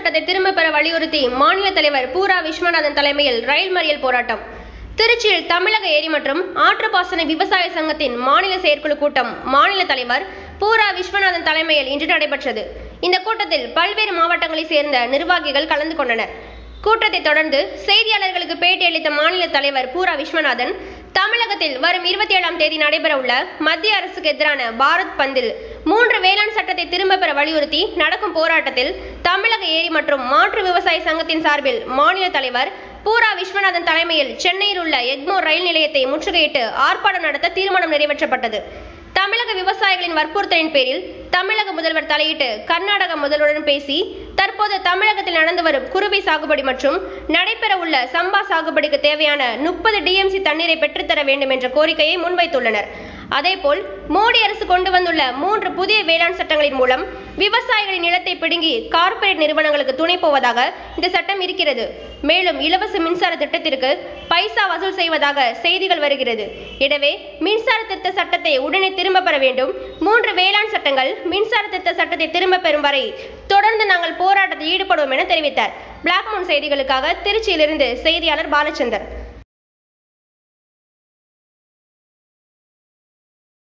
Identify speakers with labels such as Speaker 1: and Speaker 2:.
Speaker 1: சட்டத்தை திரும்ப பெற வலியுறுத்தி மாநில தலைவர் பூரா விஸ்வநாதன் தலைமையில் ரயில் மறியல் போராட்டம் திருச்சியில் தமிழக ஏரி மற்றும் ஆற்றுப்பாசன விவசாய சங்கத்தின் மாநில செயற்குழு கூட்டம் மாநில தலைவர் பூரா விஸ்வநாதன் தலைமையில் இன்று நடைபெற்றது இந்த கூட்டத்தில் பல்வேறு மாவட்டங்களைச் சேர்ந்த நிர்வாகிகள் கலந்து கொண்டனர் கூட்டத்தை தொடர்ந்து செய்தியாளர்களுக்கு பேட்டியளித்த மாநில தலைவர் பூரா விஸ்வநாதன் தமிழகத்தில் வரும் இருபத்தி ஏழாம் தேதி நடைபெறவுள்ள மத்திய அரசுக்கு எதிரான பாரத் பந்தில் மூன்று வேளாண் சட்டத்தை திரும்ப பெற வலியுறுத்தி நடக்கும் போராட்டத்தில் தமிழக ஏரி மற்றும் மாற்று விவசாய சங்கத்தின் சார்பில் மாநில தலைவர் பூரா விஸ்வநாதன் தலைமையில் சென்னையில் உள்ள எக்மோர் ரயில் நிலையத்தை முற்றுகையிட்டு ஆர்ப்பாட்டம் நடத்த தீர்மானம் நிறைவேற்றப்பட்டது தமிழக விவசாயிகளின் வற்புறுத்தலின் பேரில் தமிழக முதல்வர் தலையிட்டு கர்நாடக முதல்வருடன் பேசி தற்போது தமிழகத்தில் நடந்து வரும் குறுவை சாகுபடி மற்றும் நடைபெற உள்ள சம்பா சாகுபடிக்கு தேவையான முப்பது டிஎம்சி தண்ணீரை பெற்றுத்தர வேண்டும் என்ற கோரிக்கையை முன்வைத்துள்ளனர் அதேபோல் மோடி அரசு கொண்டு வந்துள்ள மூன்று புதிய வேளாண் சட்டங்களின் மூலம் விவசாயிகளின் நிலத்தை பிடுங்கி கார்ப்பரேட் நிறுவனங்களுக்கு துணை போவதாக இந்த சட்டம் இருக்கிறது மேலும் இலவச மின்சார திட்டத்திற்கு பைசா வசூல் செய்வதாக செய்திகள் வருகிறது எனவே மின்சார திருத்த சட்டத்தை உடனே திரும்ப பெற வேண்டும் மூன்று வேளாண் சட்டங்கள் மின்சார திருத்த சட்டத்தை திரும்ப பெறும் வரை தொடர்ந்து நாங்கள் போராட்டத்தில் ஈடுபடுவோம் என தெரிவித்தார் பிளாக் மூன் செய்திகளுக்காக திருச்சியிலிருந்து செய்தியாளர் பாலச்சந்தர்